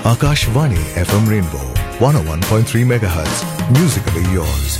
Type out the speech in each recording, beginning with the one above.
Akashvani FM Rainbow 101.3 MHz. Musically yours.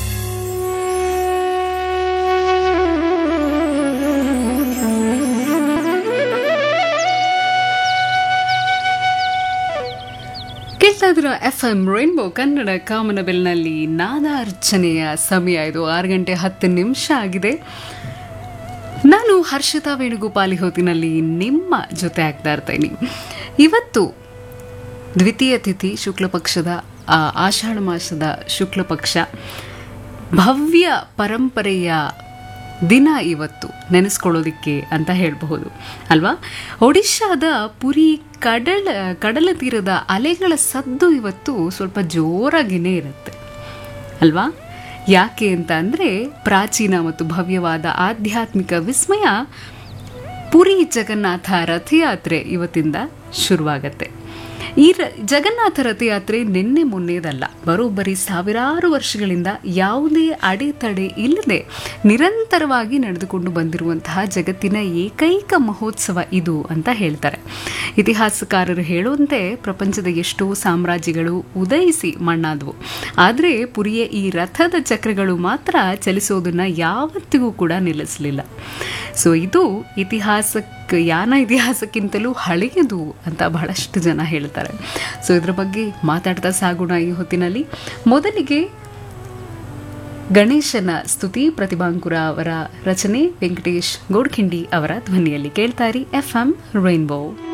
ಕೇಳ್ತಾ ಇದ್ರ F M rainbow Kannada ಕಾಮನಬೆಲ್ನಲ್ಲಿ ನಾದಾರ್ಚನೆಯ ಸಮಯ ಇದು ಆರು ಗಂಟೆ ಹತ್ತು ನಿಮಿಷ ಆಗಿದೆ ನಾನು ಹರ್ಷಿತಾ ವೇಣುಗೋಪಾಲಿ ಹೊತ್ತಿನಲ್ಲಿ ನಿಮ್ಮ ಜೊತೆ ಆಗ್ತಾ ಇರ್ತೇನೆ ಇವತ್ತು ದ್ವಿತೀಯ ತಿಥಿ ಶುಕ್ಲ ಪಕ್ಷದ ಆ, ಆಷಾಢ ಮಾಸದ ಶುಕ್ಲ ಪಕ್ಷ ಭವ್ಯ ಪರಂಪರೆಯ ದಿನ ಇವತ್ತು ನೆನೆಸ್ಕೊಳ್ಳೋದಿಕ್ಕೆ ಅಂತ ಹೇಳಬಹುದು ಅಲ್ವಾ ಒಡಿಶಾದ ಪುರಿ ಕಡಲ ಕಡಲ ತೀರದ ಅಲೆಗಳ ಸದ್ದು ಇವತ್ತು ಸ್ವಲ್ಪ ಜೋರಾಗಿನೇ ಇರುತ್ತೆ ಅಲ್ವಾ ಯಾಕೆ ಅಂತ ಅಂದರೆ ಪ್ರಾಚೀನ ಮತ್ತು ಭವ್ಯವಾದ ಆಧ್ಯಾತ್ಮಿಕ ವಿಸ್ಮಯ ಪುರಿ ಜಗನ್ನಾಥ ರಥಯಾತ್ರೆ ಇವತ್ತಿಂದ ಶುರುವಾಗತ್ತೆ ಈ ರ ಜಗನ್ನಾಥ ರಥಯಾತ್ರೆ ನಿನ್ನೆ ಮೊನ್ನೆದಲ್ಲ ಬರೋಬ್ಬರಿ ಸಾವಿರಾರು ವರ್ಷಗಳಿಂದ ಯಾವುದೇ ಅಡೆತಡೆ ಇಲ್ಲದೆ ನಿರಂತರವಾಗಿ ನಡೆದುಕೊಂಡು ಬಂದಿರುವಂತಹ ಜಗತ್ತಿನ ಏಕೈಕ ಮಹೋತ್ಸವ ಇದು ಅಂತ ಹೇಳ್ತಾರೆ ಇತಿಹಾಸಕಾರರು ಹೇಳುವಂತೆ ಪ್ರಪಂಚದ ಎಷ್ಟೋ ಸಾಮ್ರಾಜ್ಯಗಳು ಉದಯಿಸಿ ಮಣ್ಣಾದವು ಆದರೆ ಪುರಿಯ ಈ ರಥದ ಚಕ್ರಗಳು ಮಾತ್ರ ಚಲಿಸೋದನ್ನ ಯಾವತ್ತಿಗೂ ಕೂಡ ನಿಲ್ಲಿಸಲಿಲ್ಲ ಸೊ ಇದು ಇತಿಹಾಸಕ್ಕೆ ಯಾನ ಇತಿಹಾಸಕ್ಕಿಂತಲೂ ಹಳೆಯದು ಅಂತ ಬಹಳಷ್ಟು ಜನ ಹೇಳ್ತಾರೆ ಸೊ ಇದ್ರ ಬಗ್ಗೆ ಮಾತಾಡ್ತಾ ಸಾಗೋಣ ಈ ಹೊತ್ತಿನಲ್ಲಿ ಮೊದಲಿಗೆ ಗಣೇಶನ ಸ್ತುತಿ ಪ್ರತಿಭಾಂಕುರ ಅವರ ರಚನೆ ವೆಂಕಟೇಶ್ ಗೋಡ್ಖಿಂಡಿ ಅವರ ಧ್ವನಿಯಲ್ಲಿ ಕೇಳ್ತಾರಿ ಎಫ್ ಎಂ ರೈನ್ಬೋ